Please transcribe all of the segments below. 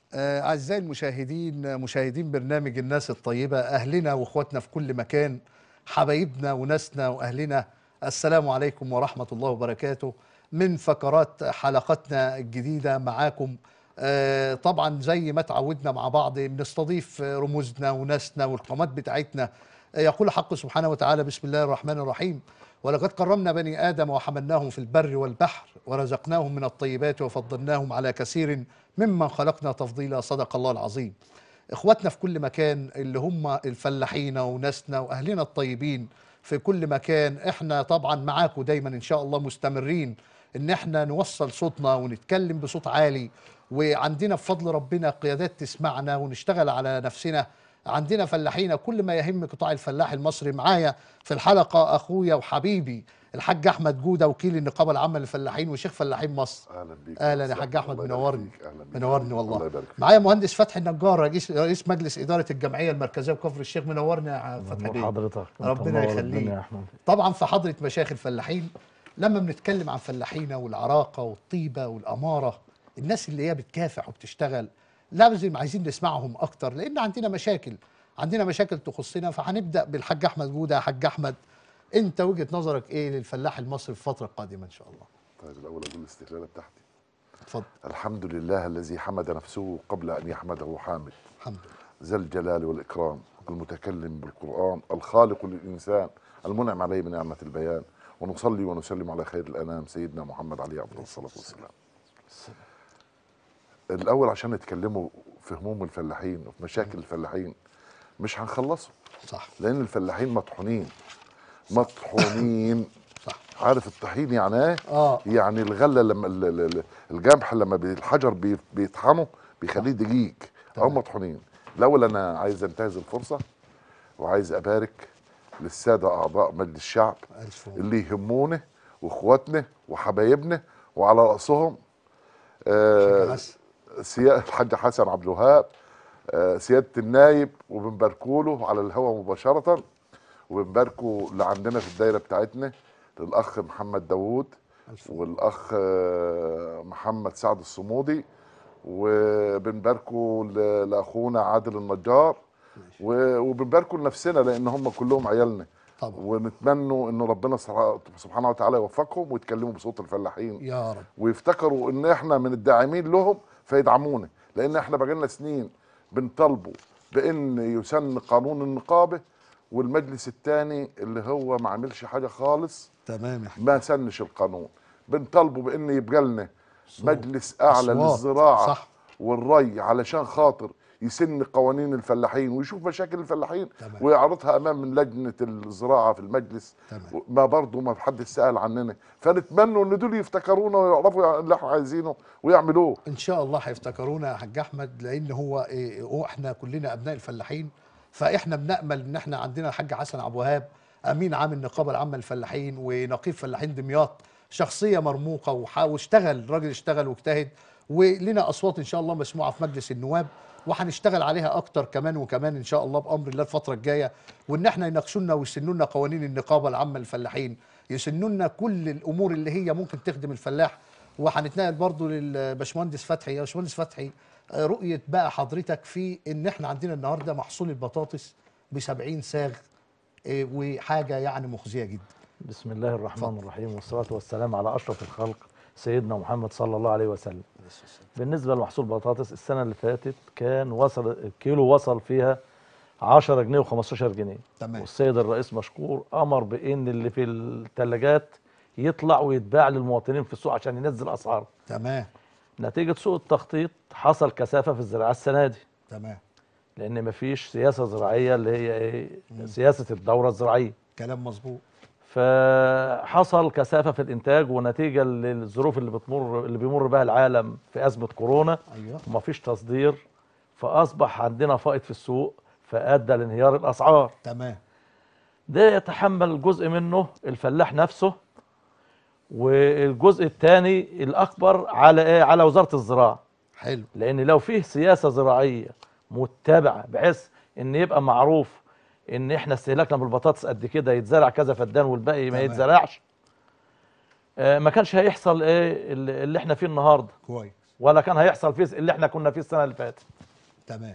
آه، أعزائي المشاهدين مشاهدين برنامج الناس الطيبة أهلنا وإخواتنا في كل مكان حبايبنا وناسنا وأهلنا السلام عليكم ورحمة الله وبركاته من فقرات حلقتنا الجديدة معاكم آه، طبعا زي ما تعودنا مع بعض بنستضيف رموزنا وناسنا والقامات بتاعتنا آه، يقول حق سبحانه وتعالى بسم الله الرحمن الرحيم ولقد كرمنا بني آدم وحملناهم في البر والبحر ورزقناهم من الطيبات وفضلناهم على كثير ممن خلقنا تفضيلا صدق الله العظيم اخواتنا في كل مكان اللي هم الفلاحين وناسنا واهلنا الطيبين في كل مكان احنا طبعا معاكم دايما ان شاء الله مستمرين ان احنا نوصل صوتنا ونتكلم بصوت عالي وعندنا بفضل ربنا قيادات تسمعنا ونشتغل على نفسنا عندنا فلاحين كل ما يهم قطاع الفلاح المصري معايا في الحلقه اخويا وحبيبي الحاج احمد جوده وكيل النقابه العامه للفلاحين وشيخ فلاحين مصر اهلا بيك اهلا يا أستاذ. حاج احمد الله يبارك منورني فيك. اهلا بيك منورني والله الله يبارك فيك معايا مهندس فتحي النجار رئيس رئيس مجلس اداره الجمعيه المركزيه بكفر الشيخ منورني يا فتحي نور بيه حضرتك أنت ربنا منور يخليك. الدنيا يا احمد طبعا في حضره مشايخ الفلاحين لما بنتكلم عن فلاحينا والعراقه والطيبه والاماره الناس اللي هي بتكافح وبتشتغل لازم عايزين نسمعهم اكتر لان عندنا مشاكل عندنا مشاكل تخصنا فهنبدا بالحاج احمد جوده يا حاج احمد انت وجهه نظرك ايه للفلاح المصري في الفتره القادمه ان شاء الله طيب الاول اقول الاستهلاله بتاعتي اتفضل الحمد لله الذي حمد نفسه قبل ان يحمده حامد الحمد لله ذا الجلال والاكرام المتكلم بالقران الخالق للانسان المنعم عليه بنعمه البيان ونصلي ونسلم على خير الانام سيدنا محمد عليه افضل الصلاه والسلام الاول عشان نتكلموا في هموم الفلاحين وفي مشاكل الفلاحين مش هنخلصوا صح لان الفلاحين مطحونين مطحونين صح عارف الطحين يعني ايه اه يعني الغله لما ال- ال- ال- الجمح لما بي- الحجر بي- بيطحنه بيخليه دقيق او تمام. مطحونين الاول انا عايز انتهز الفرصه وعايز ابارك للساده اعضاء مجلس الشعب الف اللي يهمونا واخواتنا وحبايبنا وعلى راسهم شكرا آه حسن. سيا- الحاج حسن عبد الوهاب آه، سياده النايب وبنباركوا له على الهواء مباشره وبنباركوا اللي عندنا في الدايره بتاعتنا للاخ محمد داوود ألف والاخ آه، محمد سعد الصمودي وبنباركوا ل- لاخونا عادل النجار و- وبنباركوا لنفسنا لان هم كلهم عيالنا طبعا ونتمنوا ان ربنا صرا- سبحانه وتعالى يوفقهم ويتكلموا بصوت الفلاحين يا رب ويفتكروا ان احنا من الداعمين لهم فيدعمونا لان احنا بقالنا سنين بنطالبوا بان يسن قانون النقابه والمجلس الثاني اللي هو ما عملش حاجه خالص تمام يا حاج ما سنش القانون بنطالبوا بان يبقى لنا صوت. مجلس اعلى أصوات. للزراعه صح. والري علشان خاطر يسن قوانين الفلاحين ويشوف مشاكل الفلاحين تمام. ويعرضها امام من لجنه الزراعه في المجلس تمام. ما برضه ما حد سال عننا فنتمنوا ان دول يفتكرونا ويعرفوا اللي احنا عايزينه ويعملوه ان شاء الله هيفتكرونا يا حاج احمد لان هو إيه هو احنا كلنا ابناء الفلاحين فاحنا بنامل ان احنا عندنا الحاج حسن ابو وهاب امين عام النقابه العامه للفلاحين ونقيب فلاحين دمياط شخصيه مرموقه وح- واشتغل راجل اشتغل واجتهد ولنا اصوات ان شاء الله مسموعه في مجلس النواب وهنشتغل عليها اكتر كمان وكمان ان شاء الله بامر الله الفتره الجايه وان احنا يناقشوا لنا ويسنوا لنا قوانين النقابه العامه للفلاحين يسنوا لنا كل الامور اللي هي ممكن تخدم الفلاح وهنتنقل برضو للباشمهندس فتحي يا باشمهندس فتحي آه، رؤيه بقى حضرتك في ان احنا عندنا النهارده محصول البطاطس ب 70 ساغ آه، وحاجه يعني مخزيه جدا بسم الله الرحمن اتفضل. الرحيم والصلاة والسلام على أشرف الخلق سيدنا محمد صلى الله عليه وسلم بالنسبة لمحصول البطاطس السنة اللي فاتت كان وصل الكيلو وصل فيها 10 جنيه و15 جنيه تمام. والسيد الرئيس مشكور أمر بإن اللي في الثلاجات يطلع ويتباع للمواطنين في السوق عشان ينزل أسعار تمام نتيجة سوء التخطيط حصل كثافة في الزراعة السنة دي تمام لأن مفيش سياسة زراعية اللي هي إيه سياسة الدورة الزراعية كلام مظبوط فحصل كثافه في الانتاج ونتيجه للظروف اللي بتمر اللي بيمر بها العالم في ازمه كورونا ايوه ومفيش تصدير فاصبح عندنا فائض في السوق فادى لانهيار الاسعار تمام ده يتحمل جزء منه الفلاح نفسه والجزء الثاني الاكبر على ايه على وزاره الزراعه حلو لان لو فيه سياسه زراعيه متبعه بحيث ان يبقى معروف ان احنا استهلاكنا بالبطاطس قد كده يتزرع كذا فدان والباقي ما تمام. يتزرعش آه، ما كانش هيحصل ايه اللي اللي احنا فيه النهارده كويس ولا كان هيحصل فيه اللي احنا كنا فيه السنه اللي فاتت تمام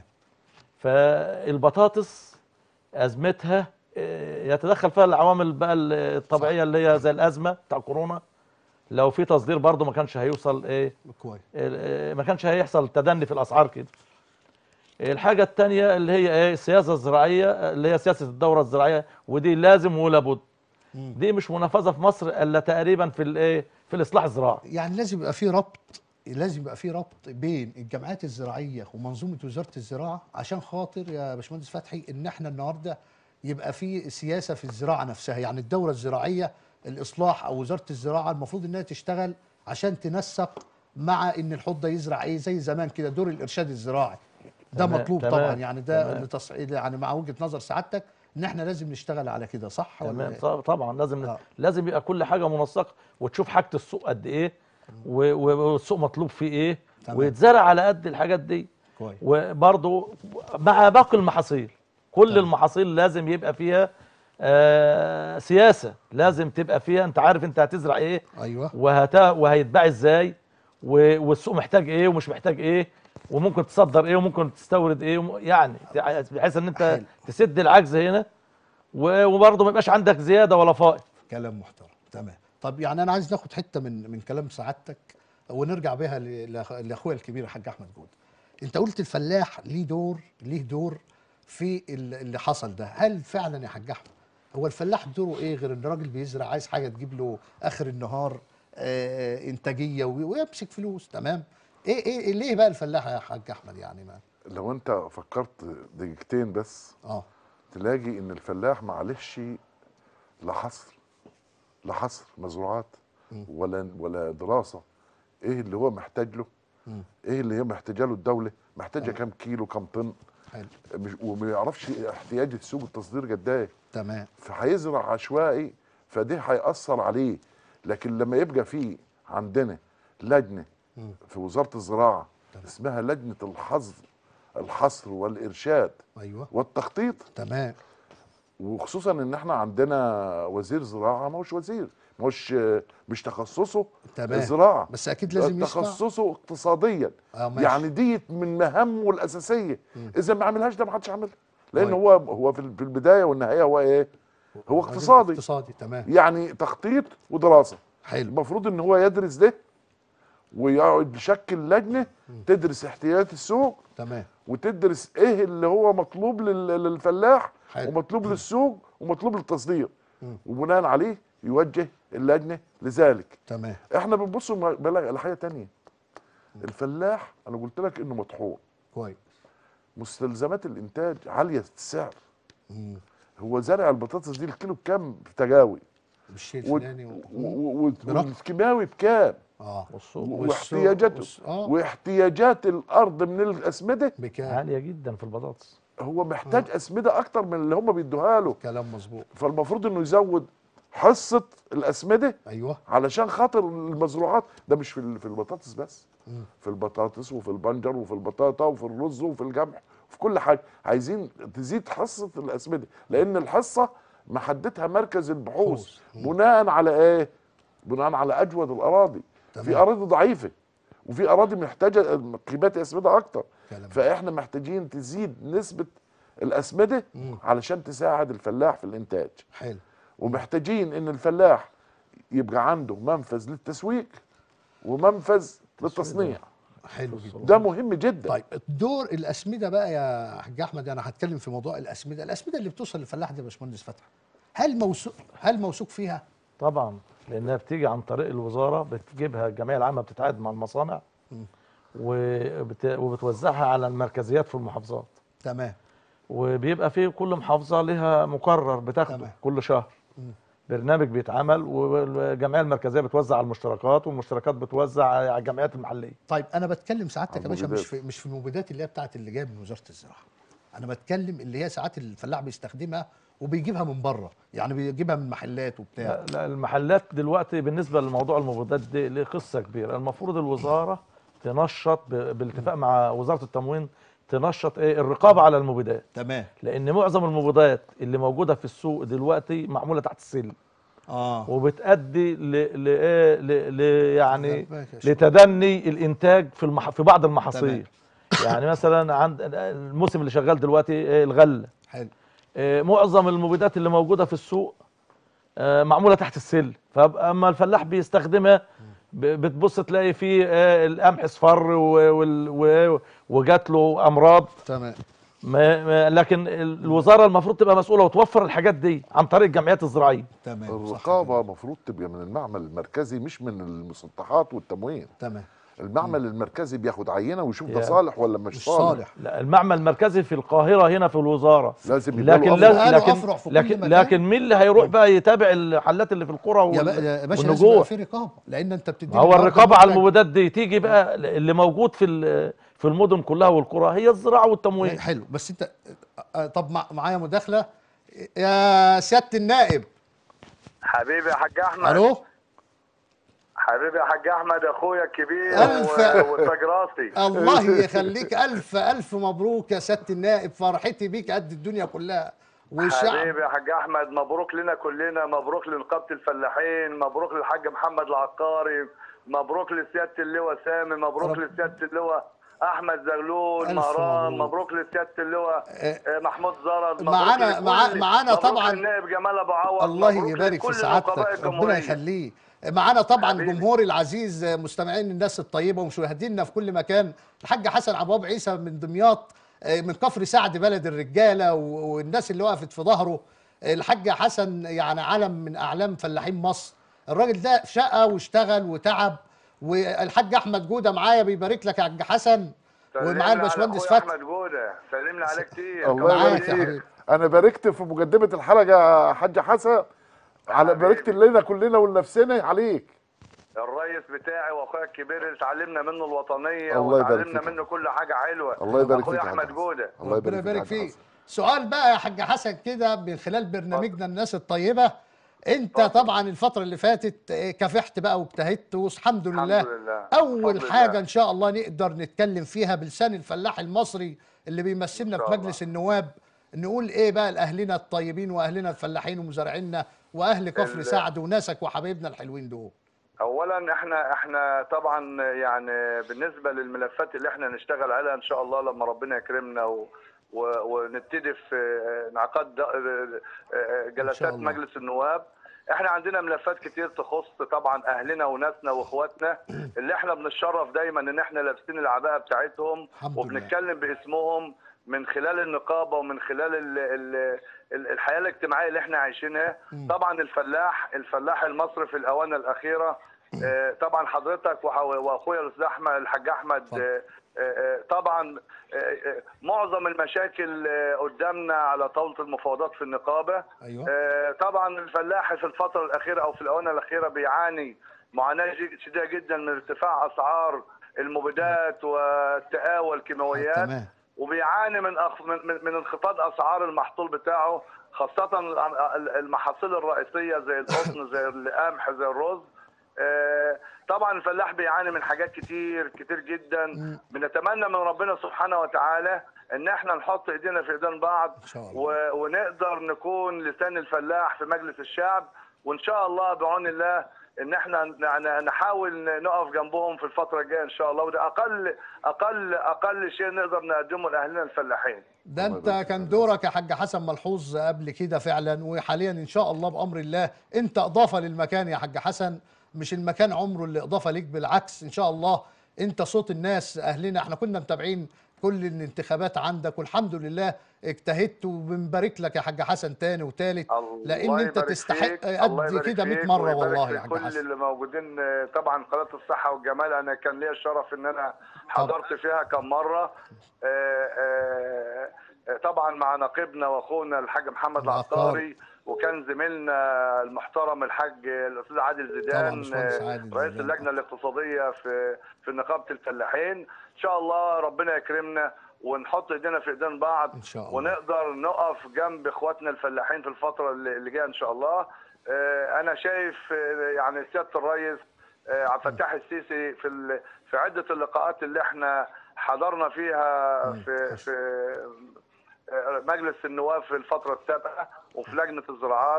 فالبطاطس ازمتها آه، يتدخل فيها العوامل بقى الطبيعيه اللي هي زي الازمه بتاع كورونا لو في تصدير برضه ما كانش هيوصل ايه كويس ال- ما كانش هيحصل تدني في الاسعار كده الحاجه الثانيه اللي هي ايه السياسه الزراعيه اللي هي سياسه الدوره الزراعيه ودي لازم ولا بد مم. دي مش منفذه في مصر الا تقريبا في الايه في الاصلاح الزراعي يعني لازم يبقى في ربط لازم يبقى في ربط بين الجامعات الزراعيه ومنظومه وزاره الزراعه عشان خاطر يا باشمهندس فتحي ان احنا النهارده يبقى في سياسه في الزراعه نفسها يعني الدوره الزراعيه الاصلاح او وزاره الزراعه المفروض انها تشتغل عشان تنسق مع ان الحوض ده يزرع ايه زي زمان كده دور الارشاد الزراعي ده تمام، مطلوب تمام، طبعا يعني ده تمام. لتص... يعني مع وجهه نظر سعادتك ان احنا لازم نشتغل على كده صح ولا تمام إيه؟ طب- طبعا لازم آه. لازم يبقى كل حاجه منسقه وتشوف حاجه السوق قد ايه و- و- والسوق مطلوب فيه ايه تمام. ويتزرع على قد الحاجات دي كويس وبرضه مع باقي المحاصيل كل تمام. المحاصيل لازم يبقى فيها آه سياسه لازم تبقى فيها انت عارف انت هتزرع ايه ايوه وهت... وهيتباع ازاي و... والسوق محتاج ايه ومش محتاج ايه وممكن تصدر ايه وممكن تستورد ايه وم... يعني بحيث ان انت حلو. تسد العجز هنا و... وبرضه ما يبقاش عندك زياده ولا فائض كلام محترم تمام طب يعني انا عايز ناخد حته من من كلام سعادتك ونرجع بيها ل- لأخ- لاخويا الكبير الحاج احمد جود انت قلت الفلاح ليه دور ليه دور في ال- اللي حصل ده هل فعلا يا حاج احمد هو الفلاح دوره ايه غير ان الراجل بيزرع عايز حاجه تجيب له اخر النهار آه انتاجيه وي- ويمسك فلوس تمام ايه ايه ليه بقى الفلاح يا حاج احمد يعني ما لو انت فكرت دقيقتين بس اه تلاقي ان الفلاح معلش لا حصر لا حصر مزروعات مم. ولا ولا دراسه ايه اللي هو محتاج له مم. ايه اللي هي محتاجه له الدوله محتاجه تمام. كام كيلو كام طن حلو مش وما يعرفش احتياج السوق التصدير قد ايه تمام فهيزرع عشوائي فده هيأثر عليه لكن لما يبقى في عندنا لجنه مم. في وزاره الزراعه تمام. اسمها لجنه الحظر الحصر والارشاد ايوه والتخطيط تمام وخصوصا ان احنا عندنا وزير زراعه ما هوش وزير ما هوش مش تخصصه تمام الزراعه بس اكيد لازم يسمع تخصصه اقتصاديا اه ماشي يعني ديت من مهامه الاساسيه مم. اذا ما عملهاش ده ما حدش عملها لان طيب. هو هو في في البدايه والنهايه هو ايه هو راجل اقتصادي اقتصادي تمام يعني تخطيط ودراسه حلو المفروض ان هو يدرس ده ويقعد يشكل لجنه تدرس احتياجات السوق تمام وتدرس ايه اللي هو مطلوب لل- للفلاح حلو. ومطلوب للسوق ومطلوب للتصدير مم. وبناء عليه يوجه اللجنه لذلك تمام احنا بنبص م- بلا- على حاجه تانية الفلاح انا قلت لك انه مطحون كويس مستلزمات الانتاج عاليه السعر مم. هو زرع البطاطس دي الكيلو بكام في تجاوي بالشيء و- الفلاني و... و- و- و- برقم. والكيماوي بكام اه والسوق و- والسوق- واحتياجاته والس- اه واحتياجات الارض من الاسمده بكام عاليه جدا في البطاطس هو محتاج اسمده اكتر من اللي هم بيدوها له كلام مظبوط فالمفروض انه يزود حصه الاسمده ايوه علشان خاطر المزروعات ده مش في ال- في البطاطس بس مم. في البطاطس وفي البنجر وفي البطاطا وفي الرز وفي الجمح في كل حاجه عايزين تزيد حصه الاسمده لان الحصه محددها مركز البحوث بحوث. مم. بناء على ايه بناء على اجود الاراضي تمام. في اراضي ضعيفه وفي اراضي محتاجه قيمات اسمده اكتر كلام فاحنا محتاجين تزيد نسبه الاسمده مم. علشان تساعد الفلاح في الانتاج حلو ومحتاجين ان الفلاح يبقى عنده منفذ للتسويق ومنفذ للتصنيع حلو جدا ده مهم جدا طيب دور الاسمده بقى يا حاج احمد انا هتكلم في موضوع الاسمده الاسمده اللي بتوصل للفلاح دي يا باشمهندس فتحي هل موثوق هل موثوق فيها طبعا لانها بتيجي عن طريق الوزاره بتجيبها الجمعيه العامه بتتعاقد مع المصانع مم. وبت... وبتوزعها على المركزيات في المحافظات تمام وبيبقى في كل محافظه لها مقرر بتاخده تمام. كل شهر مم. برنامج بيتعمل والجمعيه المركزيه بتوزع على المشتركات والمشتركات بتوزع على الجمعيات المحليه طيب انا بتكلم سعادتك يا على باشا مش المبيدات. في مش في المبيدات اللي هي بتاعت اللي جايه من وزاره الزراعه انا بتكلم اللي هي ساعات الفلاح بيستخدمها وبيجيبها من بره يعني بيجيبها من محلات وبتاع لا لا، المحلات دلوقتي بالنسبه لموضوع المبيدات دي ليه قصه كبيره المفروض الوزاره تنشط ب- بالاتفاق مع وزاره التموين تنشط ايه الرقابه على المبيدات تمام لان معظم المبيدات اللي موجوده في السوق دلوقتي معموله تحت السلم اه وبتؤدي ل ل إيه؟ ل ل يعني جنبك يا شباب. لتدني الانتاج في المح في بعض المحاصيل يعني مثلا عند الموسم اللي شغال دلوقتي إيه؟ الغله حلو آه، معظم المبيدات اللي موجوده في السوق آه، معموله تحت السل فاما الفلاح بيستخدمها ب- بتبص تلاقي فيه آه، القمح اصفر و- وال- و- وجات له امراض تمام ما ما لكن الوزاره المفروض تبقى مسؤوله وتوفر الحاجات دي عن طريق الجمعيات الزراعيه تمام صح الرقابه المفروض تبقى من المعمل المركزي مش من المسطحات والتموين تمام المعمل المركزي بياخد عينه ويشوف ده يا. صالح ولا مش, مش صالح, صالح لا المعمل المركزي في القاهره هنا في الوزاره لازم يبقى لكن له لا أفرع. لكن أفرع في كل لكن مكان. لكن مين اللي هيروح بقى يتابع الحلات اللي في القرى يا وال- بقى- يا باشا لازم والنجوع يبقى في رقابه لان انت بتدي ما هو الرقابه على المبيدات دي تيجي بقى اللي موجود في ال- في المدن كلها والقرى هي الزراعه والتموين حلو بس انت آه، طب مع- معايا مداخله يا سياده النائب حبيبي يا حاج احمد الو حبيبي يا حاج احمد اخويا الكبير ألف. و- وتاج راسي الله يخليك الف الف مبروك يا سياده النائب فرحتي بيك قد الدنيا كلها والشعب حبيبي يا حاج احمد مبروك لنا كلنا مبروك لنقابه الفلاحين مبروك للحاج محمد العقاري مبروك لسياده اللواء سامي مبروك رب- لسياده اللواء احمد زغلول ألف مهران مبروك. مبروك لسياده اللواء آه، محمود زرد معانا- مبروك مع- لكل- معانا مبروك طبعاً. للنائب جمال ابو عوض الله مبروك يبارك لكل في نقباء سعادتك ربنا الجمهورية. يخليه معانا طبعا حبيبي. جمهوري العزيز مستمعين الناس الطيبه ومشاهدينا في كل مكان الحاج حسن عباب عيسى من دمياط آه، من كفر سعد بلد الرجاله و- والناس اللي وقفت في ظهره الحاج حسن يعني علم من اعلام فلاحين مصر الراجل ده شقى واشتغل وتعب والحاج احمد جوده معايا بيبارك لك يا حاج حسن سلمنا ومعاه على الباشمهندس أخويا فتحي احمد جوده سلمنا عليه كتير الله كمان معاك يبارك يا كتير. حبيبي. فيك انا باركت في مقدمه الحلقه يا حاج حسن على حبيبي. باركت لنا كلنا ولنفسنا عليك الريس بتاعي واخويا الكبير اللي اتعلمنا منه الوطنيه الله يبارك وتعلمنا فيك. منه كل حاجه حلوه الله يبارك اخويا فيك يا حاج احمد حسن. جوده الله ربنا يبارك يبارك فيك يا حاج فيك حسن. سؤال بقى يا حاج حسن كده من خلال برنامجنا الناس الطيبة انت طبعا الفترة اللي فاتت اه، كافحت بقى واجتهدت والحمد الحمد لله لله. أول بفضل حاجة الله. إن شاء الله نقدر نتكلم فيها بلسان الفلاح المصري اللي بيمثلنا إن في شاء مجلس النواب نقول إيه بقى لأهلنا الطيبين وأهلنا الفلاحين ومزارعينا وأهل كفر ال- سعد وناسك وحبايبنا الحلوين دول اولا احنا احنا طبعا يعني بالنسبه للملفات اللي احنا نشتغل عليها ان شاء الله لما ربنا يكرمنا و و- ونبتدي في انعقاد د- جلسات الله. مجلس النواب احنا عندنا ملفات كتير تخص طبعا اهلنا وناسنا واخواتنا اللي احنا بنتشرف دايما ان احنا لابسين العباءه بتاعتهم الحمد لله. وبنتكلم باسمهم من خلال النقابه ومن خلال ال ال ال- الحياه الاجتماعيه اللي احنا عايشينها طبعا الفلاح الفلاح المصري في الاونه الاخيره آه، طبعا حضرتك وح- واخويا الاستاذ احمد الحاج احمد اتفضل. آه، آه، طبعا آه، آه، معظم المشاكل آه، قدامنا على طاوله المفاوضات في النقابه أيوه آه، طبعا الفلاح في الفتره الاخيره او في الاونه الاخيره بيعاني معاناه جي- شديده جدا من ارتفاع اسعار المبيدات والتقاوى والكيماويات تمام وبيعاني من أخ... من من من انخفاض اسعار المحصول بتاعه خاصه ال- المحاصيل الرئيسيه زي القطن زي القمح زي الرز آه، طبعا الفلاح بيعاني من حاجات كتير كتير جدا بنتمنى من ربنا سبحانه وتعالى ان احنا نحط ايدينا في ايدين بعض إن شاء الله. و... ونقدر نكون لسان الفلاح في مجلس الشعب وان شاء الله بعون الله ان احنا ن- نحاول نقف جنبهم في الفتره الجايه ان شاء الله وده اقل اقل اقل شيء نقدر نقدمه لاهلنا الفلاحين ده انت كان دورك يا حاج حسن ملحوظ قبل كده فعلا وحاليا ان شاء الله بامر الله انت اضافه للمكان يا حاج حسن مش المكان عمره اللي اضافه ليك بالعكس ان شاء الله انت صوت الناس اهلنا احنا كنا متابعين كل الانتخابات عندك والحمد لله اجتهدت وبنبارك لك يا حاج حسن تاني وتالت الله لان انت يبارك تستحق فيك، الله قد يبارك كده 100 فيك مره ويبارك والله في يا حاج كل حسن اللي موجودين آه، طبعا قناه الصحه والجمال انا كان ليا الشرف ان انا حضرت فيها كم مره آه، آه، آه، طبعا مع نقيبنا واخونا الحاج محمد العقاري. العقاري وكان زميلنا المحترم الحاج الاستاذ عادل طبعا زيدان باشمهندس آه، عادل رئيس زيدان. اللجنه الاقتصاديه في في نقابه الفلاحين ان شاء الله ربنا يكرمنا ونحط ايدينا في ايدين بعض إن شاء الله. ونقدر نقف جنب اخواتنا الفلاحين في الفتره اللي اللي جايه ان شاء الله آه، انا شايف آه، يعني سياده الرئيس آه، عبد الفتاح السيسي في ال- في عده اللقاءات اللي احنا حضرنا فيها في في آه، مجلس النواب في الفتره السابقه وفي لجنه الزراعات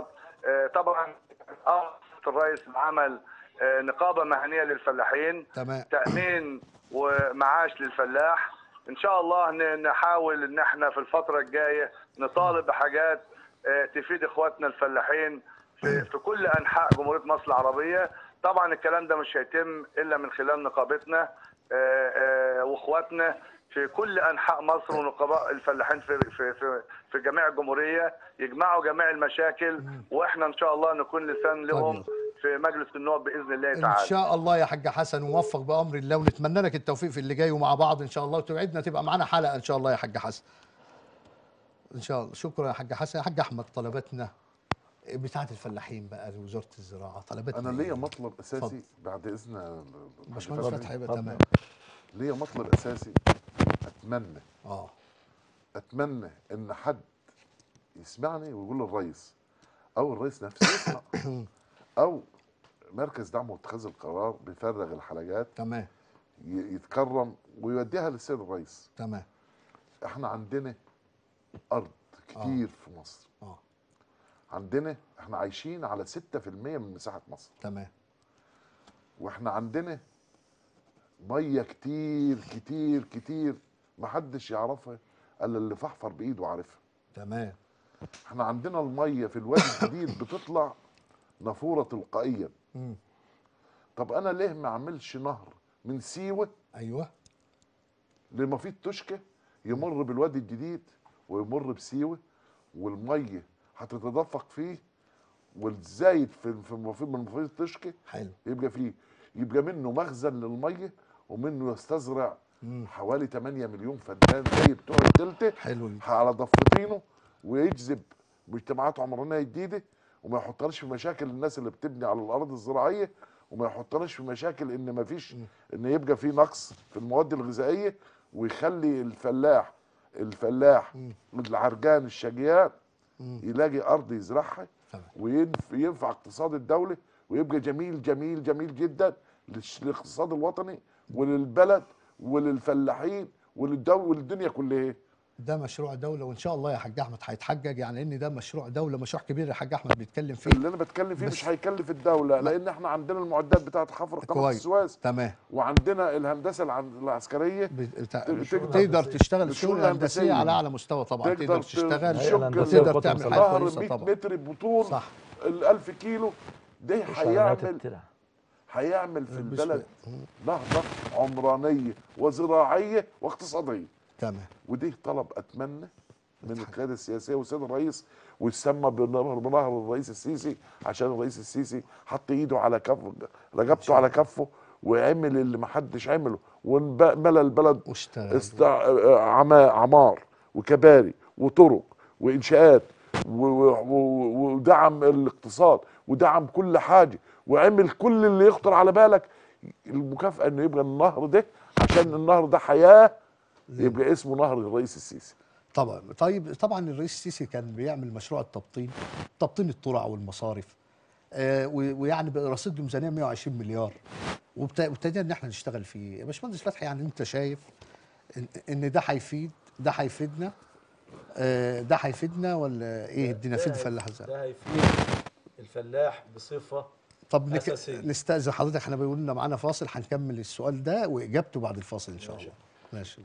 آه، طبعا آه، الرئيس عمل آه، نقابه مهنيه للفلاحين تمام تامين ومعاش للفلاح ان شاء الله ن- نحاول ان احنا في الفتره الجايه نطالب بحاجات آه، تفيد اخواتنا الفلاحين في, في كل انحاء جمهوريه مصر العربيه طبعا الكلام ده مش هيتم الا من خلال نقابتنا آه، آه، واخواتنا في كل انحاء مصر ونقباء الفلاحين في في في, في جميع الجمهوريه يجمعوا جميع المشاكل واحنا ان شاء الله نكون لسان لهم طيب. في مجلس النواب باذن الله ان تعالى شاء الله يا حاج حسن ووفق بامر الله ونتمنى لك التوفيق في اللي جاي ومع بعض ان شاء الله وتوعدنا تبقى معانا حلقه ان شاء الله يا حاج حسن ان شاء الله شكرا يا حاج حسن يا حاج احمد طلباتنا بتاعه الفلاحين بقى وزاره الزراعه طلباتنا انا ليا إيه؟ مطلب اساسي اتفضل. بعد اذن باشمهندس فتحي يبقى اتفضل. تمام ليا مطلب اساسي اتمنى اه اتمنى ان حد يسمعني ويقول للرئيس او الرئيس نفسه يسمع او مركز دعم واتخاذ القرار بيفرغ الحلقات تمام ي- يتكرم ويوديها للسيد الرئيس تمام احنا عندنا ارض كتير في مصر اه عندنا احنا عايشين على 6% من مساحه مصر تمام واحنا عندنا ميه كتير كتير كتير محدش يعرفها الا اللي فحفر بايده عارفها تمام احنا عندنا الميه في الوادي الجديد بتطلع نافوره تلقائيا مم. طب انا ليه ما اعملش نهر من سيوه ايوه لمفيد تشكى يمر بالوادي الجديد ويمر بسيوه والميه هتتدفق فيه والزايد في في مفيد من مفيد تشكى حلو يبقى فيه يبقى منه مخزن للميه ومنه يستزرع مم. حوالي 8 مليون فدان زي بتوع الدلتا حلو دي. على ضفتينه ويجذب مجتمعات عمرانيه جديده وما يحطناش في مشاكل الناس اللي بتبني على الارض الزراعيه وما يحطناش في مشاكل ان ما فيش ان يبقى في نقص في المواد الغذائيه ويخلي الفلاح الفلاح العرجان الشجيان مم. يلاقي ارض يزرعها تمام. وينفع اقتصاد الدوله ويبقى جميل جميل جميل جدا للش- للاقتصاد الوطني وللبلد وللفلاحين وللدو وللدنيا كلها ده مشروع دوله وان شاء الله يا حاج احمد هيتحجج يعني ان ده مشروع دوله مشروع كبير يا حاج احمد بيتكلم فيه اللي انا بتكلم فيه بس- مش هيكلف الدوله لان احنا عندنا المعدات بتاعه حفر قناه كويس. السويس تمام وعندنا الهندسه الع- العسكريه بتاع- تقدر- تقدر تشتغل الشغل الشغل الهندسيه الهندسية. على اعلى مستوى طبعا تقدر تقدر ت- تشتغل الهيئة الهندسية وتقدر والقوات تعمل المسلحة. حاجه نهر كويسه 100 طبعا متر بطول صح ال 1000 كيلو ده مش على نهاية هيعمل الترع. هيعمل في بس- البلد نهضه عمرانيه وزراعيه واقتصاديه تمام ودي طلب اتمنى من القياده السياسيه والسيد الرئيس ويسمى بنهر بنهر الرئيس السيسي عشان الرئيس السيسي حط ايده على كف رقبته على كفه وعمل اللي ما حدش عمله وملى البلد واشتغل استع... عما... عمار وكباري وطرق وانشاءات و... و... و... ودعم الاقتصاد ودعم كل حاجه وعمل كل اللي يخطر على بالك المكافاه انه يبقى النهر ده عشان النهر ده حياه يبقى اسمه نهر الرئيس السيسي طبعا طيب طبعا الرئيس السيسي كان بيعمل مشروع التبطين تبطين الترع والمصارف آه و- ويعني بقى رصيد له ميزانيه 120 مليار وابت- وابتدينا ان احنا نشتغل فيه يا باشمهندس فتحي يعني انت شايف ان, إن ده هيفيد ده هيفيدنا آه ده هيفيدنا ولا ايه الدنيا فيد الفلاح ازاي ده هيفيد الفلاح بصفه طب نك... أساسية. نستأذن حضرتك احنا بيقول لنا معانا فاصل هنكمل السؤال ده واجابته بعد الفاصل ان شاء الله ماشي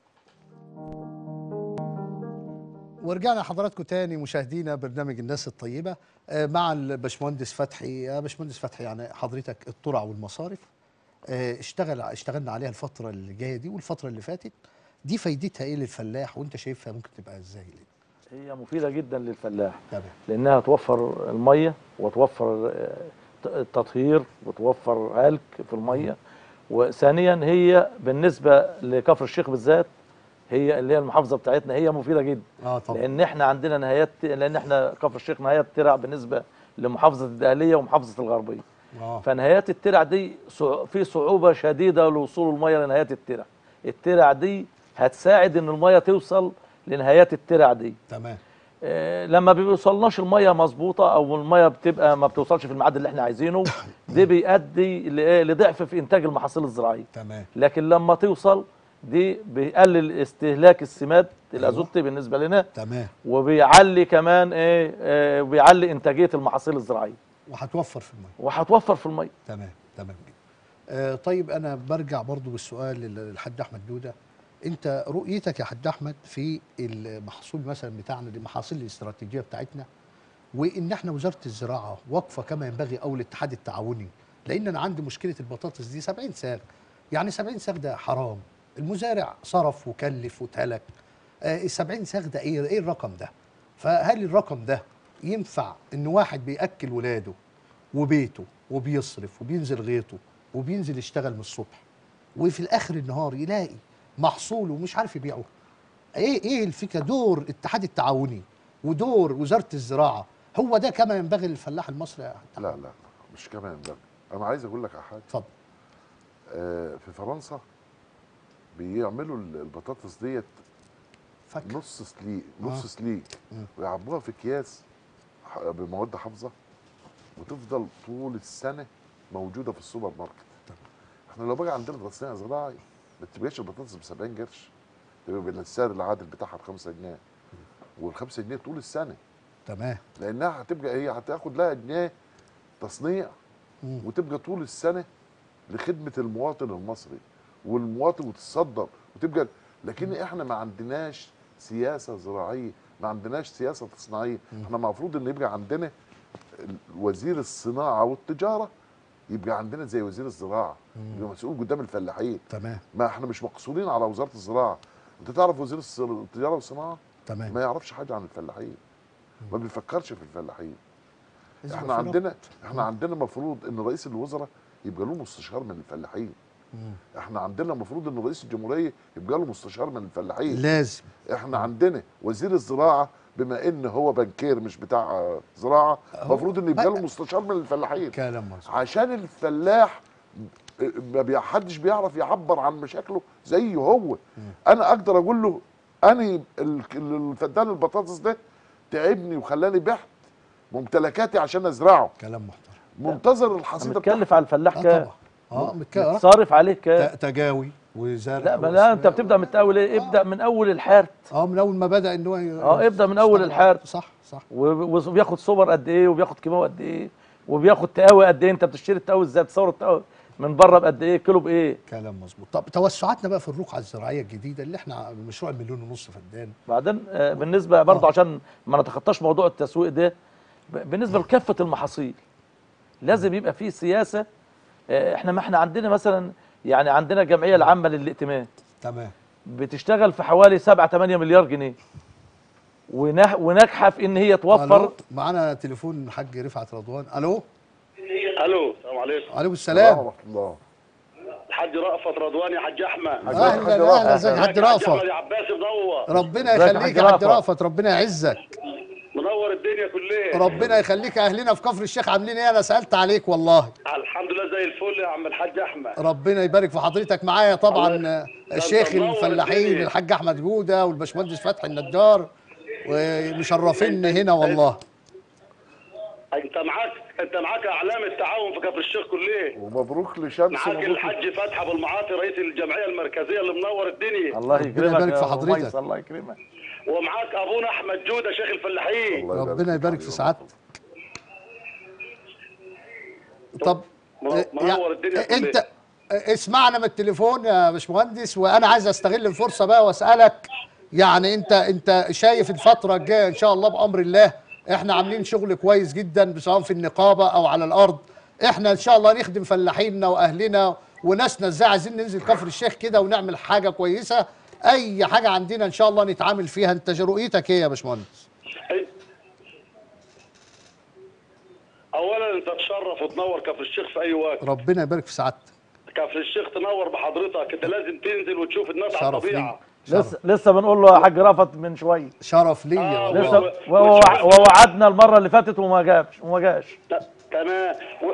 ورجعنا حضراتكم تاني مشاهدينا برنامج الناس الطيبة آه، مع الباشمهندس فتحي يا باشمهندس فتحي يعني حضرتك الترع والمصارف آه، اشتغل اشتغلنا عليها الفترة اللي جاية دي والفترة اللي فاتت دي فايدتها ايه للفلاح وانت شايفها ممكن تبقى ازاي هي مفيده جدا للفلاح تمام لانها توفر الميه وتوفر آه، ت- التطهير وتوفر هلك في الميه وثانيا هي بالنسبه لكفر الشيخ بالذات هي اللي هي المحافظه بتاعتنا هي مفيده جدا اه طبعا لان احنا عندنا نهايات لان احنا كفر الشيخ نهايات ترع بالنسبه لمحافظه الدقهليه ومحافظه الغربيه اه فنهايات الترع دي صع- في صعوبه شديده لوصول الميه لنهايات الترع الترع دي هتساعد ان الميه توصل لنهايات الترع دي تمام آه، لما بيوصلناش الميه مظبوطه او الميه بتبقى ما بتوصلش في الميعاد اللي احنا عايزينه ده بيؤدي لإيه؟ لضعف في انتاج المحاصيل الزراعيه تمام لكن لما توصل دي بيقلل استهلاك السماد الازوتي بالنسبه لنا تمام وبيعلي كمان ايه آه بيعلي انتاجيه المحاصيل الزراعيه وهتوفر في الميه وهتوفر في الميه تمام تمام جدا آه طيب انا برجع برضو بالسؤال لل- للحاج احمد دوده انت رؤيتك يا حاج احمد في المحصول مثلا بتاعنا دي المحاصيل الاستراتيجيه بتاعتنا وان احنا وزاره الزراعه واقفه كما ينبغي او الاتحاد التعاوني لان انا عندي مشكله البطاطس دي 70 ساغ يعني 70 ساغ ده حرام المزارع صرف وكلف وتهلك آه ال 70 ساغ ده ايه ايه الرقم ده فهل الرقم ده ينفع ان واحد بياكل ولاده وبيته وبيصرف وبينزل غيطه وبينزل يشتغل من الصبح وفي الاخر النهار يلاقي محصوله مش عارف يبيعه ايه ايه الفكره دور الاتحاد التعاوني ودور وزاره الزراعه هو ده كما ينبغي للفلاح المصري يا لا لا لا مش كمان ينبغي انا عايز اقول لك على حاجه اتفضل آه في فرنسا بيعملوا ال- البطاطس ديت فك نص سليق نص آه. سليق مم. ويعبوها في اكياس ح- بمواد حافظه وتفضل طول السنه موجوده في السوبر ماركت احنا لو بقى عندنا تصنيع زراعي ما تبقاش البطاطس ب 70 قرش تبقى بالسعر العادل بتاعها ب 5 جنيه وال 5 جنيه طول السنه تمام لانها هتبقى هي هتاخد لها جنيه تصنيع مم. وتبقى طول السنه لخدمه المواطن المصري والمواطن وتتصدر وتبقى لكن احنا ما عندناش سياسه زراعيه ما عندناش سياسه تصنيعيه احنا المفروض ان يبقى عندنا ال- وزير الصناعه والتجاره يبقى عندنا زي وزير الزراعه يبقى مسؤول قدام الفلاحين تمام ما احنا مش مقصورين على وزاره الزراعه انت تعرف وزير الص- التجاره والصناعه تمام ما يعرفش حاجه عن الفلاحين ما بيفكرش في الفلاحين إذا احنا في عندنا احنا عندنا مفروض ان رئيس الوزراء يبقى له مستشار من الفلاحين مم. احنا عندنا المفروض ان رئيس الجمهوريه يبقى له مستشار من الفلاحين لازم احنا عندنا وزير الزراعه بما ان هو بنكير مش بتاع آه، زراعه هو- المفروض ان يبقى ما- له مستشار من الفلاحين كلام مظبوط عشان الفلاح ما بي- حدش بيعرف يعبر عن مشاكله زي هو انا اقدر اقول له انا ال- الفدان البطاطس ده تعبني وخلاني بعت ممتلكاتي عشان ازرعه كلام محترم منتظر الحصيده متكلف على الفلاح اه كام طبعا اه متك- صارف عليه كام ت- تجاوي وزرع لا ما لا انت بتبدا من اول ايه ابدا من اول الحارت اه من اول ما بدا ان هو ي- اه ابدا من اول يشتغل. الحارت صح صح و- وبياخد صور قد ايه وبياخد كيماوي قد ايه وبياخد تقاوي قد ايه انت بتشتري التقاوي ازاي تصور التقاوي من بره بقد ايه كيلو بايه كلام مظبوط طب توسعاتنا بقى في الرقعه الزراعيه الجديده اللي احنا مشروع المليون ونص فدان بعدين آه، بالنسبه برضه آه. عشان ما نتخطاش موضوع التسويق ده ب- بالنسبه لكافه المحاصيل لازم يبقى في سياسه آه، احنا ما احنا عندنا مثلا يعني عندنا الجمعيه العامه للائتمان تمام بتشتغل في حوالي 7 8 مليار جنيه ونح- وناجحه في ان هي توفر الو معانا تليفون الحاج رفعت رضوان الو الو السلام عليكم عليكم السلام ورحمه الله الحاج رأفت رضوان يا حاج احمد حاج اهلا اهلا ازيك يا حاج ازيك يا حاج رافت احمد يا عباس مدور ربنا ازيك يا يخليك حاج يا حاج رافت؟ رافت ربنا يعزك منور الدنيا كلها ربنا يخليك اهلنا في كفر الشيخ عاملين ايه انا سالت عليك والله الحمد لله زي الفل يا عم الحاج احمد ربنا يبارك في حضرتك معايا طبعا الله- آه، ده الشيخ انت منور الفلاحين الدنيا. الحاج احمد جوده والباشمهندس فتحي النجار ومشرفين هنا والله انت معاك انت معاك اعلام التعاون في كفر الشيخ كلها ومبروك لشمس معاك ومبروك الحاج فتحي ابو المعاطي رئيس الجمعيه المركزيه اللي منور الدنيا الله ربنا يكرمك يبارك في يا حضرتك. مميز، الله يكرمك ومعاك ابونا احمد جوده شيخ الفلاحين الله ربنا فيك يبارك في حبيبي. سعادتك طب منور- آه، منور الدنيا آه، انت كلها. آه، اسمعنا من التليفون يا باشمهندس وانا عايز استغل الفرصه بقى واسالك يعني انت انت شايف الفتره الجايه ان شاء الله بامر الله احنا عاملين شغل كويس جدا سواء في النقابه او على الارض احنا ان شاء الله نخدم فلاحيننا واهلنا وناسنا ازاي عايزين ننزل كفر الشيخ كده ونعمل حاجه كويسه اي حاجه عندنا ان شاء الله نتعامل فيها انت رؤيتك ايه يا باشمهندس اولا انت تشرف وتنور كفر الشيخ في اي وقت ربنا يبارك في سعادتك كفر الشيخ تنور بحضرتك انت لازم تنزل وتشوف الناس على شرف لي الطبيعه لسه لسه بنقول له يا حاج رفعت من شويه شرف ليا آه، والله. لسه و- وهو- وتشوف- ووعدنا المره اللي فاتت وما جابش وما جاش ت- تمام و...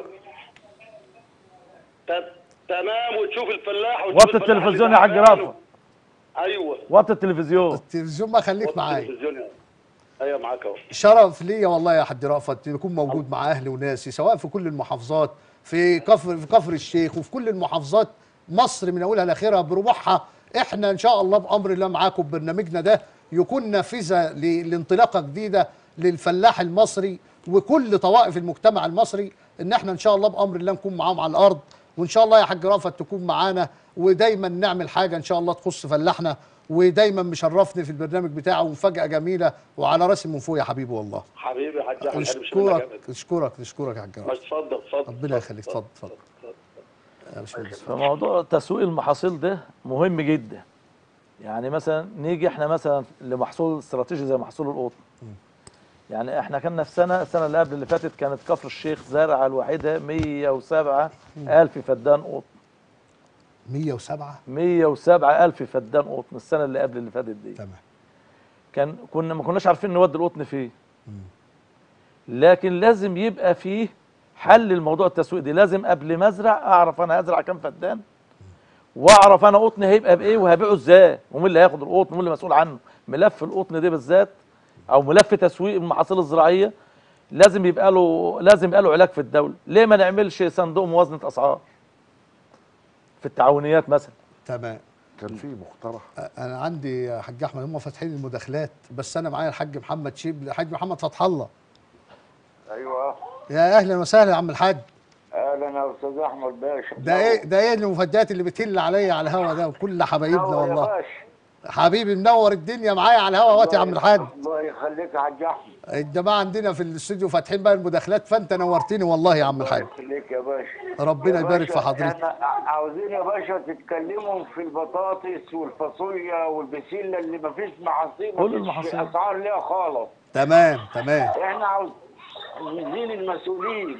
ت- تمام وتشوف الفلاح وتشوف وطي الفلاح التلفزيون اللي يا حاج تعبان. رافع ايوه وطي التلفزيون التلفزيون ما خليك وطي معايا التلفزيون يا- ايوه معاك اهو شرف ليا والله يا حاج رأفت يكون موجود مع اهلي وناسي سواء في كل المحافظات في كفر في كفر الشيخ وفي كل المحافظات مصر من اولها لاخرها بربوعها احنا ان شاء الله بامر الله معاكم ببرنامجنا ده يكون نافذه ل- لانطلاقه جديده للفلاح المصري وكل طوائف المجتمع المصري ان احنا ان شاء الله بامر الله نكون معاهم على الارض وان شاء الله يا حاج رافت تكون معانا ودايما نعمل حاجه ان شاء الله تخص فلاحنا ودايما مشرفني في البرنامج بتاعه ومفاجاه جميله وعلى راسي من فوق يا حبيبي والله حبيبي يا حاج احمد حبيبي اشكرك اشكرك اشكرك يا حاج رافت اتفضل اتفضل ربنا يخليك اتفضل اتفضل يا باشمهندس. فموضوع تسويق المحاصيل ده مهم جدا يعني مثلا نيجي احنا مثلا لمحصول استراتيجي زي محصول القطن يعني احنا كنا في سنه السنه اللي قبل اللي فاتت كانت كفر الشيخ زارعه الوحيده 107 الف فدان قطن 107 107 الف فدان قطن السنه اللي قبل اللي فاتت دي تمام كان كنا ما كناش عارفين نودي القطن فيه لكن لازم يبقى فيه حل الموضوع التسويق دي لازم قبل ما ازرع اعرف انا هزرع كام فدان واعرف انا قطن هيبقى بايه وهبيعه ازاي ومين اللي هياخد القطن ومين اللي مسؤول عنه ملف القطن ده بالذات او ملف تسويق المحاصيل الزراعيه لازم يبقى له لازم يبقى له علاج في الدوله ليه ما نعملش صندوق موازنه اسعار في التعاونيات مثلا تمام كان في مقترح انا عندي يا حاج احمد هم فاتحين المداخلات بس انا معايا الحاج محمد شيبل الحاج محمد فتح الله ايوه يا اهلا وسهلا يا عم الحاج اهلا يا استاذ احمد باشا ده ايه ده ايه المفاجآت اللي بتهل عليا على الهوا ده وكل حبايبنا نور يا والله باشا. حبيبي منور الدنيا معايا على الهوا وقت يا عم الحاج الله يخليك يا حاج احمد الجماعه عندنا في الاستوديو فاتحين بقى المداخلات فانت نورتني والله يا عم الله الحاج يخليك يا باشا ربنا يا يبارك باشا، في حضرتك احنا عاوزين يا باشا تتكلموا في البطاطس والفاصوليا والبسله اللي ما فيش محاصيل كل مفيش المحاصيل. اسعار ليها خالص تمام تمام احنا عاوز عاوزين المسؤولين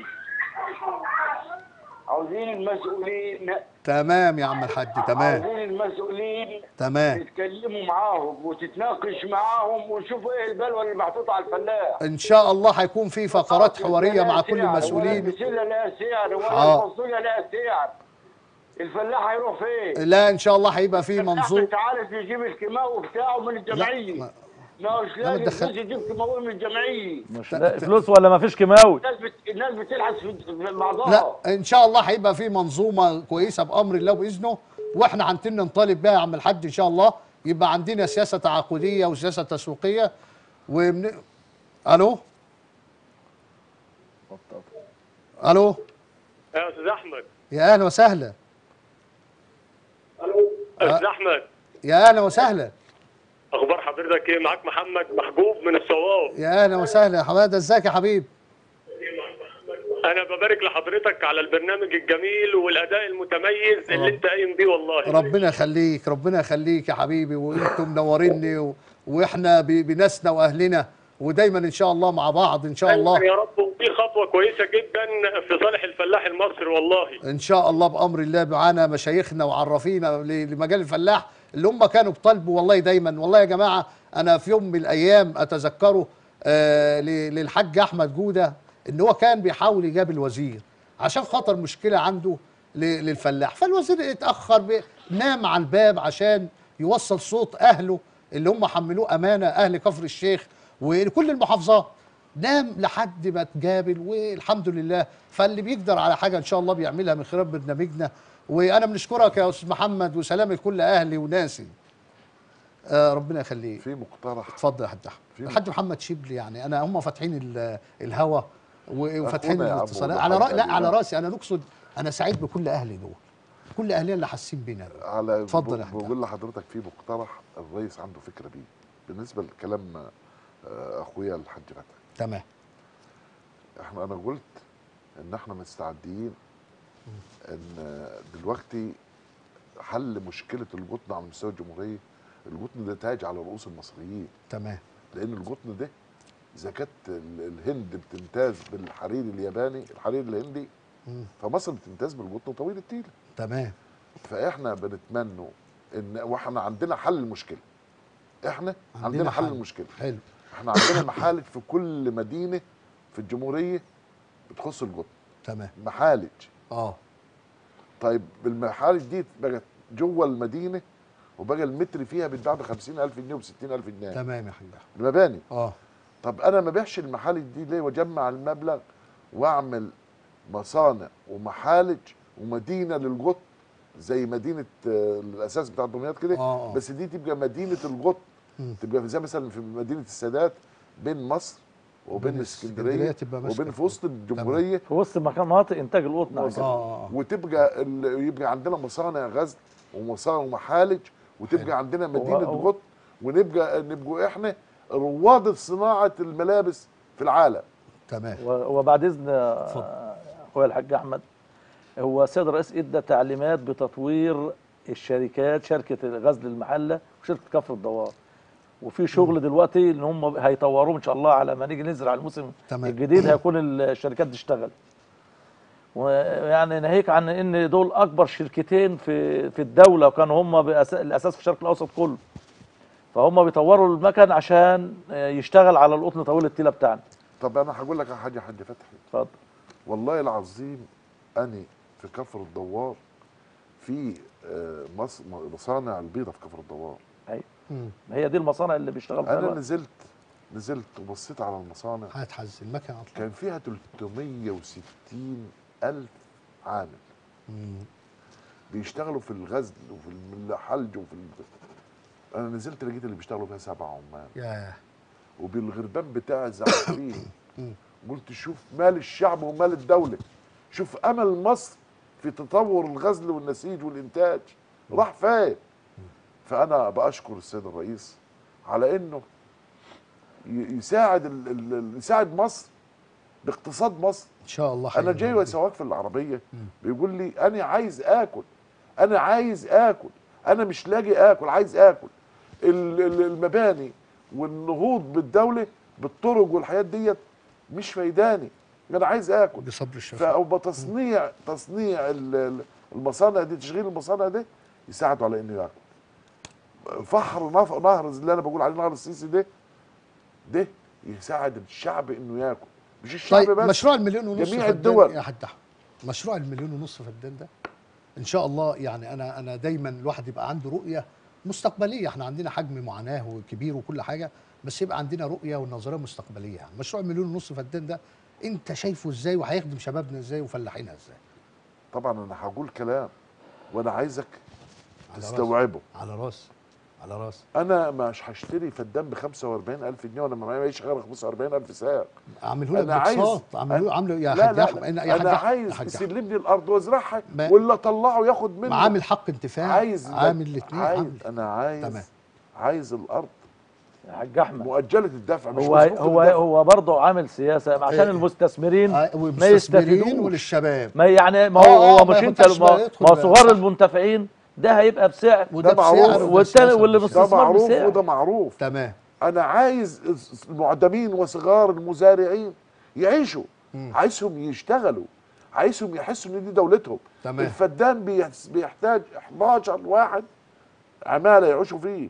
عاوزين المسؤولين تمام يا عم الحاج تمام عاوزين المسؤولين تمام تتكلموا معاهم وتتناقش معاهم وشوفوا ايه البلوه اللي محطوطه على الفلاح ان شاء الله هيكون في فقرات حواريه مع كل ولا المسؤولين البسله لها سعر ولا آه. الفاصوليا لها سعر الفلاح هيروح فين؟ لا ان شاء الله هيبقى في الفلاح منظوم انت عارف يجيب الكيماوي بتاعه من الجمعيه ما- ما هوش ما لاقي تدخل- فلوس يجيب كيماوي من الجمعيه مش لاقي فلوس ولا ما فيش كيماوي الناس بت... الناس بتلحس في في بعضها لا ان شاء الله هيبقى في منظومه كويسه بامر الله باذنه واحنا هنتن نطالب بيها يا عم الحاج ان شاء الله يبقى عندنا سياسه تعاقديه وسياسه تسويقيه ومن... الو الو يا استاذ احمد يا اهلا وسهلا استاذ احمد يا اهلا وسهلا اخبار حضرتك ايه معاك محمد محجوب من الصواب يا اهلا وسهلا يا حماده ازيك يا حبيب انا ببارك لحضرتك على البرنامج الجميل والاداء المتميز اللي رب- انت قايم بيه والله ربنا يخليك ربنا يخليك يا حبيبي وانتم منوريني و... واحنا ب... بناسنا واهلنا ودايما ان شاء الله مع بعض ان شاء الله يا رب ودي خطوه كويسه جدا في صالح الفلاح المصري والله ان شاء الله بامر الله معانا مشايخنا وعرافينا ل- لمجال الفلاح اللي هم كانوا بطالبوا والله دايما والله يا جماعه انا في يوم من الايام اتذكره آه ل- للحاج احمد جوده ان هو كان بيحاول يجاب الوزير عشان خاطر مشكله عنده ل- للفلاح فالوزير اتاخر ب- نام على الباب عشان يوصل صوت اهله اللي هم حملوه امانه اهل كفر الشيخ وكل المحافظات نام لحد ما تجابل والحمد لله فاللي بيقدر على حاجه ان شاء الله بيعملها من خلال برنامجنا وانا بنشكرك يا استاذ محمد وسلام لكل اهلي وناسي آه ربنا يخليك في مقترح اتفضل يا حاج احمد في- الحاج محمد شبلي يعني انا هم فاتحين ال- الهوا و- وفاتحين أخونا يا عم الاتصالات والله على رأ... حاجة لا قديمة. على راسي انا نقصد انا سعيد بكل اهلي دول كل اهلنا اللي حاسين بينا دول. على اتفضل يا ب- حاج بقول لحضرتك في مقترح الرئيس عنده فكره بيه بالنسبه لكلام آه، اخويا الحاج فتحي تمام احنا انا قلت ان احنا مستعدين ان دلوقتي حل مشكله القطن على مستوى الجمهوريه القطن ده تاج على رؤوس المصريين تمام لان القطن ده اذا كانت ال- الهند بتمتاز بالحرير الياباني الحرير الهندي مم. فمصر بتمتاز بالقطن طويل التيله تمام فاحنا بنتمنى ان واحنا عندنا حل المشكله احنا عندنا عندنا, حل حل. المشكله حلو احنا عندنا محالج في كل مدينه في الجمهوريه بتخص القطن تمام محالج اه طيب المحالج دي بقت جوه المدينه وبقى المتر فيها بيتباع ب 50000 جنيه وب 60000 جنيه تمام يا حاج احمد المباني اه طب انا ما بيعش المحالج دي ليه واجمع المبلغ واعمل مصانع ومحالج ومدينه للقطن زي مدينه آه، الاساس بتاع دمياط كده آه، آه. بس دي تبقى مدينه الغط تبقى زي مثلا في مدينه السادات بين مصر وبين بين اسكندريه اسكندرية تبقى ماسكة وبين في وسط الجمهوريه في وسط مكان مناطق انتاج القطن على مصر. كده. آه. وتبقى ال- يبقى عندنا مصانع غزل ومصانع ومحالج وتبقى عندنا مدينه هو- غط ونبقى نبقوا احنا رواد صناعه الملابس في العالم تمام و- وبعد اذن آه، اخويا الحاج احمد هو السيد الرئيس ادى تعليمات بتطوير الشركات شركه غزل المحله وشركه كفر الدوار وفي شغل دلوقتي ان هم هيطوروه ان شاء الله على ما نيجي نزرع الموسم تمام. الجديد هيكون الشركات تشتغل ويعني ناهيك عن ان دول اكبر شركتين في في الدوله وكانوا هم بأس- الاساس في الشرق الاوسط كله فهم بيطوروا المكن عشان آه، يشتغل على القطن طويل التيله بتاعنا طب انا هقول لك على حاجه يا حاج فتحي اتفضل والله العظيم اني في كفر الدوار في آه، مص- مصانع البيضه في كفر الدوار ايوه ما هي دي المصانع اللي بيشتغل فيها انا الوقت. نزلت نزلت وبصيت على المصانع هتحز المكن عطل كان فيها 360 الف عامل بيشتغلوا في الغزل وفي الحلج وفي ال... انا نزلت لقيت اللي بيشتغلوا فيها سبع عمال يا وبالغربان بتاع الزعفرين قلت شوف مال الشعب ومال الدولة شوف أمل مصر في تطور الغزل والنسيج والإنتاج راح فين فأنا بأشكر السيد الرئيس على إنه ي- يساعد ال- ال- ال- يساعد مصر باقتصاد مصر ان شاء الله انا خير. جاي سواق في العربيه بيقول لي انا عايز اكل انا عايز اكل انا مش لاقي اكل عايز اكل ال- ال- المباني والنهوض بالدوله بالطرق والحاجات ديت مش فايداني انا عايز اكل بصبر الشفاء فأبقى تصنيع تصنيع ال- ال- المصانع دي تشغيل المصانع دي يساعدوا على انه ياكل فحر نف- نهر اللي انا بقول عليه نهر السيسي ده ده يساعد الشعب انه ياكل مش الشعب طيب بس مشروع المليون ونص جميع فدان الدول. يا حاج احمد مشروع المليون ونص فدان ده ان شاء الله يعني انا انا دايما الواحد يبقى عنده رؤيه مستقبليه احنا عندنا حجم معاناه وكبير وكل حاجه بس يبقى عندنا رؤيه ونظريه مستقبليه يعني مشروع المليون ونص فدان ده انت شايفه ازاي وهيخدم شبابنا ازاي وفلاحينها ازاي طبعا انا هقول كلام وانا عايزك على راسي. تستوعبه على راس على راس انا مش هشتري فدان ب 45000 جنيه وانا ما معيش غير 45000 ساق اعمله لك أنا عايز- باقساط اعمله عامله يا لا حاج لا, احمد لا يا حاج انا أحمد، يا عايز حاج أحمد. يسلم لي الارض وازرعها ما- واللي اطلعه ياخد منه عامل حق انتفاع عايز عامل الاثنين عايز عامل انا عايز تمام. عايز الارض يا حاج احمد مؤجله الدفع مش هو مسبوقة هو الدفع. هو برضه عامل سياسه عشان إيه. المستثمرين آه، ما والمستثمرين يستفيدوش وللشباب ما يعني ما آه، هو آه، هو ما مش انت ينفعش ما بقى يدخل ما بقى. صغار صح. المنتفعين ده هيبقى بسعر وده معروف. بسعر وده والتاني بسعر. واللي ده مستثمر معروف بسعر. وده معروف تمام انا عايز المعدمين وصغار المزارعين يعيشوا عايزهم يشتغلوا عايزهم يحسوا ان دي دولتهم تمام. الفدان بيحس- بيحتاج 11 واحد عماله يعيشوا فيه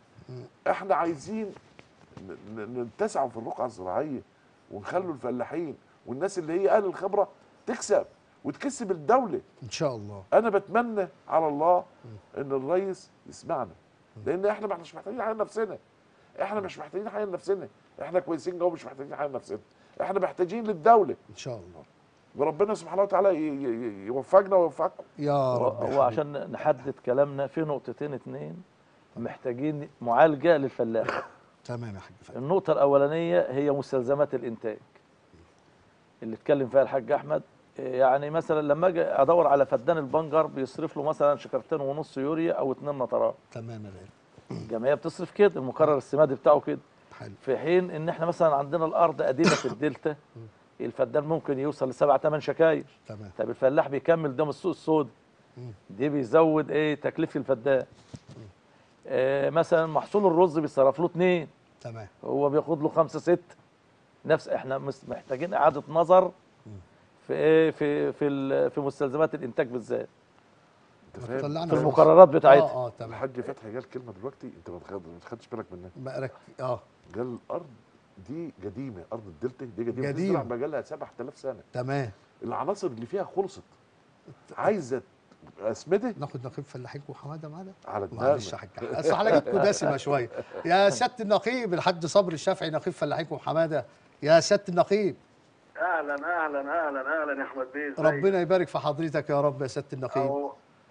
احنا عايزين ن- ن- نتسعوا في الرقعه الزراعيه ونخلوا الفلاحين والناس اللي هي اهل الخبره تكسب وتكسب الدوله ان شاء الله انا بتمنى على الله ان الرئيس يسمعنا لان احنا ما احناش محتاجين حاجه لنفسنا احنا مش محتاجين حاجه لنفسنا احنا كويسين جوه مش محتاجين حاجه لنفسنا احنا محتاجين للدوله ان شاء الله وربنا سبحانه وتعالى ي- ي- يوفقنا ويوفقكم يا رب يا هو حبيبي. عشان نحدد كلامنا في نقطتين اتنين محتاجين معالجه للفلاح تمام يا حاج فهمي النقطة الأولانية هي مستلزمات الإنتاج اللي اتكلم فيها الحاج أحمد يعني مثلا لما أجي أدور على فدان البنجر بيصرف له مثلا شكرتين ونص يوريا أو اتنين نطرات تمام يا غالي الجمعية بتصرف كده المقرر السمادي بتاعه كده حلو في حين إن إحنا مثلا عندنا الأرض قديمة في الدلتا الفدان ممكن يوصل لسبع ثمان شكاير تمام طب الفلاح بيكمل ده من السوق السوداء دي بيزود ايه تكلفه الفدان آه مثلا محصول الرز بيصرف له اتنين تمام هو بياخد له خمسة ستة نفس احنا مس- محتاجين اعاده نظر في ايه في في ال- في مستلزمات الانتاج بالذات انت فاهم طلعنا في المقررات بتاعتها اه اه تمام الحاج فتحي قال كلمه دلوقتي انت ما تاخد- ما تاخدش بالك منها بقالك اه قال الارض دي قديمه ارض الدلتا دي قديمه قديمة. بتزرع بقى لها 7000 سنه تمام العناصر اللي فيها خلصت عايزه اسمده ناخد نقيب فلاحين وحماده معانا على دماغنا معلش يا حاج أحمد. اصل حلقتكم دسمه شويه يا سياده النقيب الحاج صبري الشافعي نقيب فلاحين وحماده يا سياده النقيب اهلا اهلا اهلا اهلا يا احمد بيه ازيك؟ ربنا يبارك في حضرتك يا رب يا سياده النقيب أهو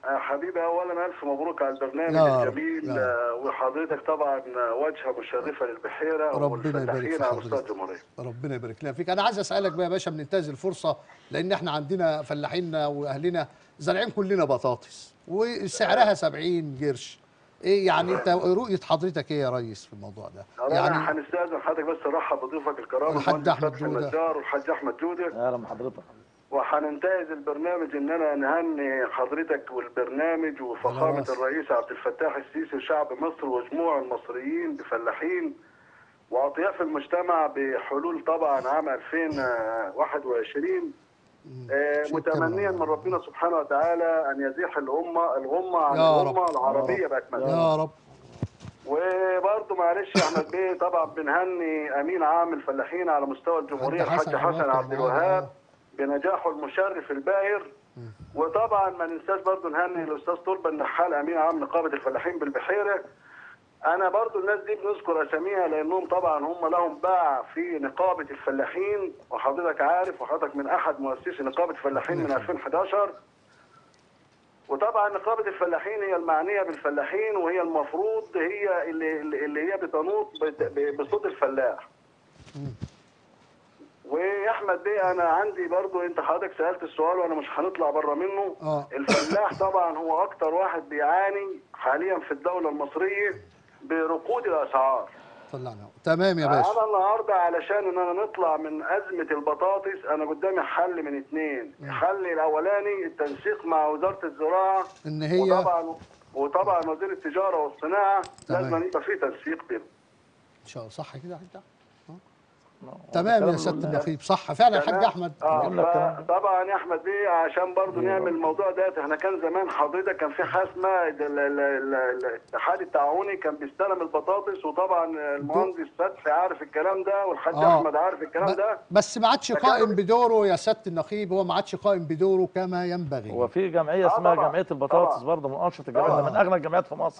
آه، حبيبي اولا الف مبروك على البرنامج يا رب، الجميل يا رب. آه، وحضرتك طبعا آه، واجهه مشرفه للبحيره ربنا يبارك والفلاحين في على مستوى حضرتك. الجمهوريه ربنا يبارك لنا فيك انا عايز اسالك بقى يا باشا بننتهز الفرصه لان احنا عندنا فلاحيننا واهلنا زارعين كلنا بطاطس وسعرها 70 قرش ايه يعني انت رؤيه حضرتك ايه يا ريس في الموضوع ده يعني يعني هنستاذن حضرتك بس نرحب بضيوفك الكرام الحاج المهندس أحمد فتحي جودة. النجار والحاج احمد جوده اهلا بحضرتك وهننتهز البرنامج اننا نهني حضرتك والبرنامج وفخامه راسي. الرئيس عبد الفتاح السيسي وشعب مصر وجموع المصريين بفلاحين واطياف المجتمع بحلول طبعا عام 2021 آه، شكراً. متمنيا من ربنا سبحانه وتعالى ان يزيح الامه الغمه عن يا رب. الامه العربيه باكملها يا رب وبرضه معلش يا احمد بيه طبعا بنهني امين عام الفلاحين على مستوى الجمهوريه الحاج الحاج حسن حسن عبد عبد الوهاب. الوهاب بنجاحه المشرف الباهر وطبعا ما ننساش برضه نهني الاستاذ طلبه النحال امين عام نقابه الفلاحين بالبحيره انا برضو الناس دي بنذكر اساميها لانهم طبعا هم لهم باع في نقابه الفلاحين وحضرتك عارف وحضرتك من احد مؤسسي نقابه الفلاحين من 2011 وطبعا نقابه الفلاحين هي المعنيه بالفلاحين وهي المفروض هي اللي اللي هي بتنوط بت- بصوت الفلاح ويا احمد بيه انا عندي برضو انت حضرتك سالت السؤال وانا مش هنطلع بره منه اه الفلاح طبعا هو اكتر واحد بيعاني حاليا في الدوله المصريه بركود الاسعار طلعنا تمام يا باشا انا النهارده علشان ان انا نطلع من ازمه البطاطس انا قدامي حل من اتنين الحل الاولاني التنسيق مع وزاره الزراعه ان هي وطبعا وطبعا وزير التجاره والصناعه تمام. لازم يبقى في تنسيق بينهم ان شاء الله صح كده يا حاج أحمد؟ نعم. تمام يا الكلام سياده لله. النقيب صح فعلا الحاج تمام؟ احمد اه بقول لك كلام. طبعا يا احمد بيه عشان برضو نعمل الموضوع ده احنا كان زمان حضرتك كان في حاسمه ال- ال- ال- ال- الاتحاد التعاوني كان بيستلم البطاطس وطبعا المهندس فتحي عارف الكلام ده والحاج آه. احمد عارف الكلام ب- ده بس ما عادش فكانوا- قائم بدوره يا سياده النقيب هو ما عادش قائم بدوره كما ينبغي هو في جمعيه آه اسمها طبعا. جمعيه البطاطس طبعا. برضه من انشط الجمعيات طبعا. ده من اغنى الجمعيات في مصر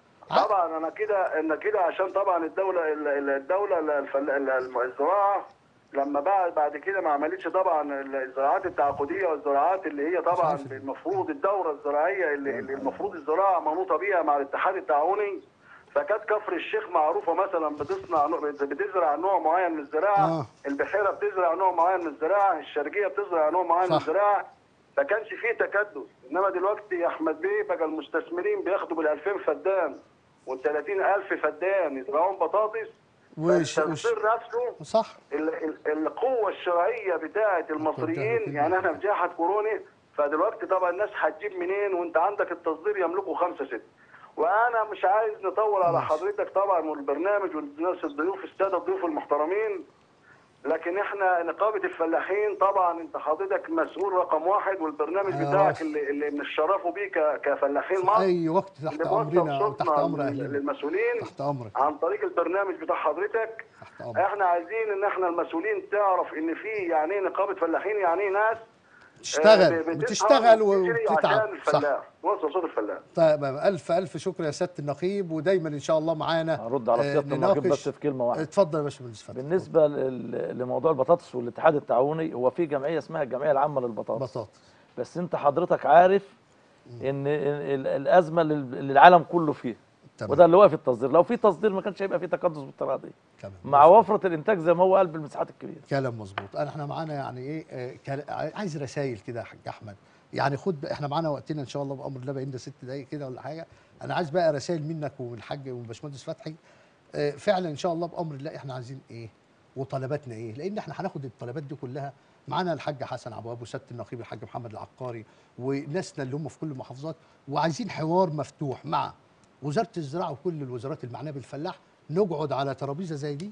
طبعا انا كده ان كده عشان طبعا الدوله ال- ال- الدوله ال- الفل- ال- الم- الزراعه لما بعد بعد كده ما عملتش طبعا الزراعات التعاقديه والزراعات اللي هي طبعا عارف. المفروض الدوره الزراعيه اللي, اللي المفروض الزراعه منوطه بيها مع الاتحاد التعاوني فكانت كفر الشيخ معروفه مثلا بتصنع نوع- بتزرع نوع معين من الزراعه آه. البحيره بتزرع نوع معين من الزراعه الشرقيه بتزرع نوع معين من صح. الزراعه ما كانش فيه تكدس انما دلوقتي يا احمد بيه بقى المستثمرين بياخدوا بال 2000 فدان وال 30000 فدان يزرعون بطاطس وش وش التصدير نفسه صح ال- ال- القوه الشرائيه بتاعه المصريين يعني احنا في جائحه كورونا فدلوقتي طبعا الناس هتجيب منين وانت عندك التصدير يملكه خمسه سته وانا مش عايز نطول على حضرتك طبعا والبرنامج والناس الضيوف الساده الضيوف المحترمين لكن احنا نقابه الفلاحين طبعا انت حضرتك مسؤول رقم واحد والبرنامج يا بتاعك راسي. اللي, اللي بنشرفه بيه ك- كفلاحين مصر اي وقت تحت اللي بوصل امرنا وتحت صوتنا امر اهلنا للمسؤولين تحت امرك عن طريق البرنامج بتاع حضرتك تحت امرك احنا عايزين ان احنا المسؤولين تعرف ان في يعني ايه نقابه فلاحين يعني ايه ناس آه، تشتغل بتسهر بتشتغل وبتجري وبتتعب عشان صح الفلاح توصل صوت الفلاح طيب الف الف شكر يا سياده النقيب ودايما ان شاء الله معانا هرد على آه، سياده النقيب نناقش- بس في كلمه واحده اتفضل يا باشمهندس فتحي بالنسبه لل- لموضوع البطاطس والاتحاد التعاوني هو في جمعيه اسمها الجمعيه العامه للبطاطس بطاطس بس انت حضرتك عارف ان ال- الازمه اللي اللي العالم كله فيها تمام. وده اللي واقف التصدير لو في تصدير ما كانش هيبقى في تقدس بالطريقه دي تمام مع وفره الانتاج زي ما هو قال بالمساحات الكبيره كلام مظبوط احنا معانا يعني ايه آه، كلا- عايز رسائل كده يا حاج احمد يعني خد احنا معانا وقتنا ان شاء الله بامر الله بقينا ست دقايق كده ولا حاجه انا عايز بقى رسائل منك ومن الحاج ومن باشمهندس فتحي آه، فعلا ان شاء الله بامر الله احنا عايزين ايه وطلباتنا ايه لان احنا هناخد الطلبات دي كلها معانا الحاج حسن عبد الوهاب وسياده النقيب الحاج محمد العقاري وناسنا اللي هم في كل المحافظات وعايزين حوار مفتوح مع وزاره الزراعه وكل الوزارات المعنيه بالفلاح نقعد على ترابيزه زي دي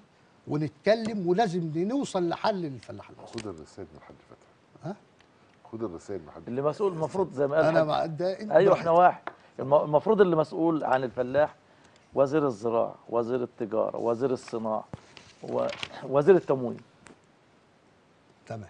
ونتكلم ولازم نوصل لحل للفلاح المصري خد الرسائل من الحاج فتحي ها؟ خد الرسائل من الحاج اللي مسؤول المفروض زي ما قال انا حاج- مع ده انت ايوه براحتك. احنا واحد الم- المفروض اللي مسؤول عن الفلاح وزير الزراعه وزير التجاره وزير الصناعه ووزير التموين تمام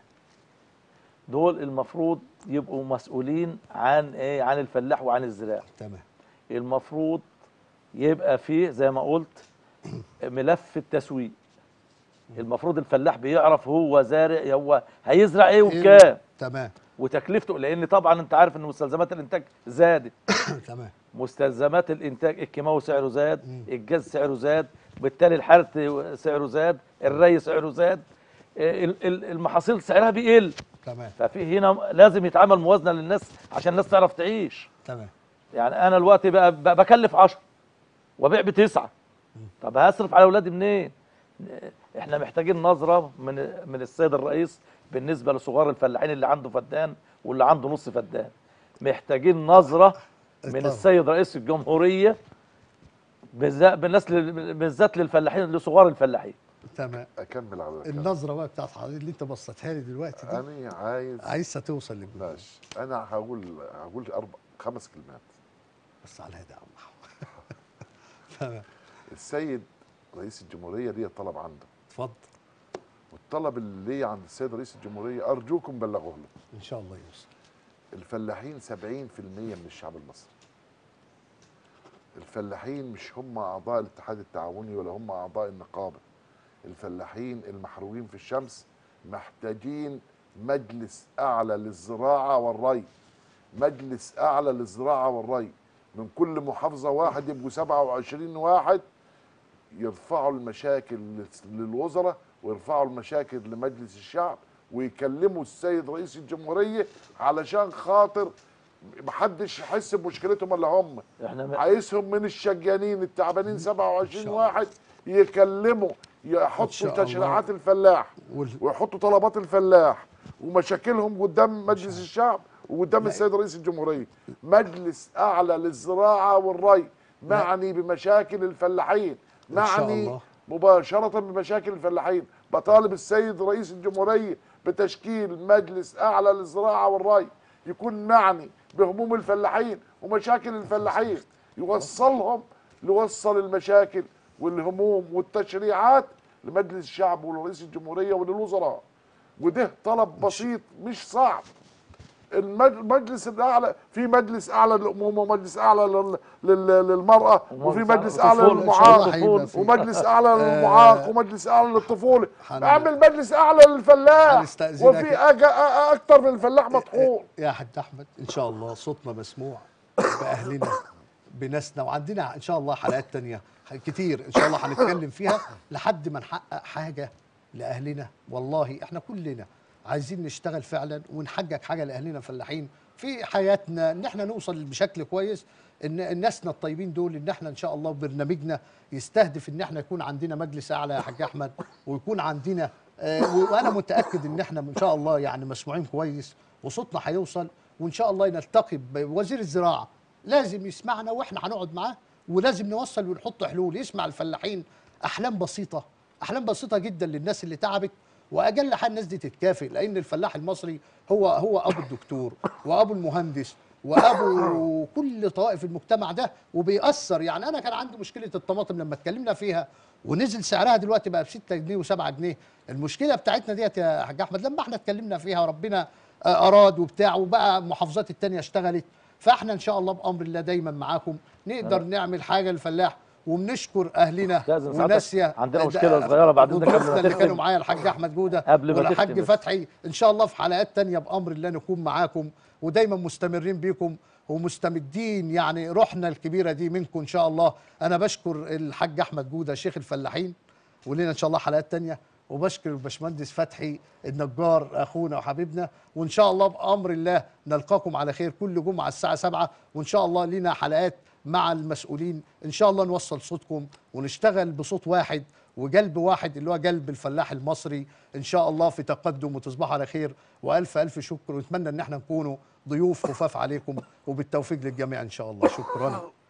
دول المفروض يبقوا مسؤولين عن ايه عن الفلاح وعن الزراعه تمام المفروض يبقى فيه زي ما قلت ملف التسويق المفروض الفلاح بيعرف هو زارع هو هيزرع ايه وبكام تمام وتكلفته لان طبعا انت عارف ان مستلزمات الانتاج زادت تمام مستلزمات الانتاج الكيماوي سعره زاد الجاز سعره زاد بالتالي الحرث سعره زاد الري سعره زاد ال- ال- المحاصيل سعرها بيقل تمام ففي هنا لازم يتعمل موازنه للناس عشان الناس تعرف تعيش تمام يعني انا دلوقتي بقى بقى بكلف 10 وابيع بتسعه طب هصرف على اولادي منين؟ احنا محتاجين نظره من من السيد الرئيس بالنسبه لصغار الفلاحين اللي عنده فدان واللي عنده نص فدان محتاجين نظره من طبعا. السيد رئيس الجمهوريه بالذات بالناس لل- بالذات للفلاحين لصغار الفلاحين تمام اكمل على الكلام. النظره بقى بتاعت حضرتك اللي انت بصيتها لي دلوقتي دي انا عايز عايزها توصل للجمهور ماشي انا هقول هقول اربع خمس كلمات بس على هذا يا عم أحمد. تمام السيد رئيس الجمهوريه ليه طلب عنده اتفضل والطلب اللي ليه عند السيد رئيس الجمهوريه ارجوكم بلغوه له ان شاء الله يوصل الفلاحين 70% من الشعب المصري الفلاحين مش هم اعضاء الاتحاد التعاوني ولا هم اعضاء النقابه الفلاحين المحروقين في الشمس محتاجين مجلس اعلى للزراعه والري مجلس اعلى للزراعه والري من كل محافظه واحد يبقوا 27 واحد يرفعوا المشاكل للس- للوزراء ويرفعوا المشاكل لمجلس الشعب ويكلموا السيد رئيس الجمهوريه علشان خاطر محدش يحس بمشكلتهم الا هم احنا م- عايزهم من الشجانين التعبانين 27 الله. واحد يكلموا إن يحطوا شاء الله. تشريعات الفلاح وال- ويحطوا طلبات الفلاح ومشاكلهم قدام مجلس الشعب وقدام لا. السيد رئيس الجمهوريه مجلس اعلى للزراعه والري معني بمشاكل الفلاحين إن شاء معني الله. مباشره بمشاكل الفلاحين بطالب السيد رئيس الجمهوريه بتشكيل مجلس اعلى للزراعه والري يكون معني بهموم الفلاحين ومشاكل الفلاحين يوصلهم يوصل المشاكل والهموم والتشريعات لمجلس الشعب ولرئيس الجمهوريه وللوزراء وده طلب بسيط مش صعب المج- المجلس الاعلى في مجلس اعلى للامومه ومجلس اعلى لل- لل- للمراه وفي مجلس اعلى طفولة. للمعاق إن شاء الله هيبقى في- ومجلس اعلى للمعاق ومجلس اعلى للطفوله حن- اعمل مجلس اعلى للفلاح هنستأذنك. وفي أج- أ- اكتر من الفلاح مطحون يا حاج احمد ان شاء الله صوتنا مسموع باهلنا بناسنا وعندنا ان شاء الله حلقات تانية كتير ان شاء الله هنتكلم فيها لحد ما نحقق حاجه لاهلنا والله احنا كلنا عايزين نشتغل فعلا ونحقق حاجه لاهلنا فلاحين في حياتنا ان احنا نوصل بشكل كويس ان الناسنا الطيبين دول ان احنا ان شاء الله برنامجنا يستهدف ان احنا يكون عندنا مجلس اعلى يا حاج احمد ويكون عندنا آه، و- وانا متاكد ان احنا ان شاء الله يعني مسموعين كويس وصوتنا هيوصل وان شاء الله نلتقي بوزير الزراعه لازم يسمعنا واحنا هنقعد معاه ولازم نوصل ونحط حلول يسمع الفلاحين احلام بسيطه احلام بسيطه جدا للناس اللي تعبت واجل حال الناس دي تتكافئ لان الفلاح المصري هو هو ابو الدكتور وابو المهندس وابو كل طوائف المجتمع ده وبيأثر يعني انا كان عندي مشكله الطماطم لما اتكلمنا فيها ونزل سعرها دلوقتي بقى ب 6 جنيه و7 جنيه المشكله بتاعتنا ديت يا حاج احمد لما احنا اتكلمنا فيها وربنا آه، اراد وبتاع وبقى المحافظات التانية اشتغلت فاحنا ان شاء الله بامر الله دايما معاكم نقدر نعمل حاجه للفلاح وبنشكر اهلنا لازم ساعتك وناسيا عندنا ده- مشكلة صغيرة بعد إذنك قبل ما ضيوفنا اللي تختم. كانوا معايا الحاج احمد جوده قبل ما والحاج تختم بس. فتحي ان شاء الله في حلقات تانية بامر الله نكون معاكم ودايما مستمرين بيكم ومستمدين يعني روحنا الكبيره دي منكم ان شاء الله انا بشكر الحاج احمد جوده شيخ الفلاحين ولنا ان شاء الله حلقات تانية وبشكر الباشمهندس فتحي النجار اخونا وحبيبنا وان شاء الله بامر الله نلقاكم على خير كل جمعه الساعه 7 وان شاء الله لينا حلقات مع المسؤولين ان شاء الله نوصل صوتكم ونشتغل بصوت واحد وقلب واحد اللي هو قلب الفلاح المصري ان شاء الله في تقدم وتصبحوا على خير والف الف شكر ونتمنى ان احنا نكونوا ضيوف خفاف عليكم وبالتوفيق للجميع ان شاء الله شكرا